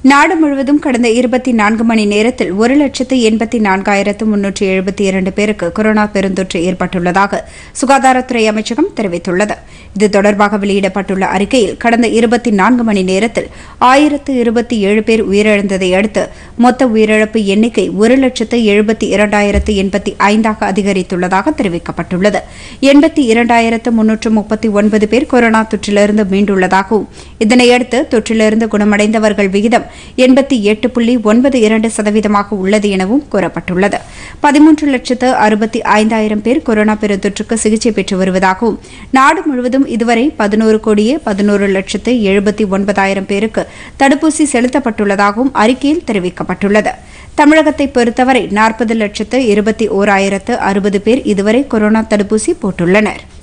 நாடு முழுவதும் கடந்த இருபத்தி நான்கு மணி நேரத்தில் ஒரு லட்சத்து எண்பத்தி நான்காயிரத்து முன்னூற்றி எழுபத்தி இரண்டு பேருக்கு கொரோனா பெருந்தொற்று ஏற்பட்டுள்ளதாக சுகாதாரத்துறை அமைச்சகம் தெரிவித்துள்ளது இது தொடர்பாக வெளியிடப்பட்டுள்ள அறிக்கையில் கடந்த இருபத்தி நான்கு மணி நேரத்தில் ஆயிரத்து இருபத்தி ஏழு பேர் உயிரிழந்ததை அடுத்து மொத்த உயிரிழப்பு எண்ணிக்கை ஒரு லட்சத்து எழுபத்தி இரண்டாயிரத்து எண்பத்தி ஐந்தாக அதிகரித்துள்ளதாக தெரிவிக்கப்பட்டுள்ளது எண்பத்தி இரண்டாயிரத்து முன்னூற்று முப்பத்தி ஒன்பது பேர் கொரோனா தொற்றிலிருந்து மீண்டுள்ளதாகவும் இதனையடுத்து தொற்றிலிருந்து குணமடைந்தவர்கள் விகிதம் எண்பத்தி எட்டு புள்ளி ஒன்பது இரண்டு சதவீதமாக உள்ளது எனவும் கூறப்பட்டுள்ளது பதிமூன்று லட்சத்து அறுபத்தி ஐந்தாயிரம் பேர் கொரோனா பெருந்தொற்றுக்கு சிகிச்சை பெற்று வருவதாகவும் நாடு முழுவதும் இதுவரை பதினோரு கோடியே பதினோரு லட்சத்து எழுபத்தி ஒன்பதாயிரம் பேருக்கு தடுப்பூசி செலுத்தப்பட்டுள்ளதாகவும் அறிக்கையில் தெரிவிக்கப்பட்டுள்ளது தமிழகத்தை பொறுத்தவரை நாற்பது லட்சத்து இருபத்தி ஓராயிரத்து அறுபது பேர் இதுவரை கொரோனா தடுப்பூசி போட்டுள்ளனா்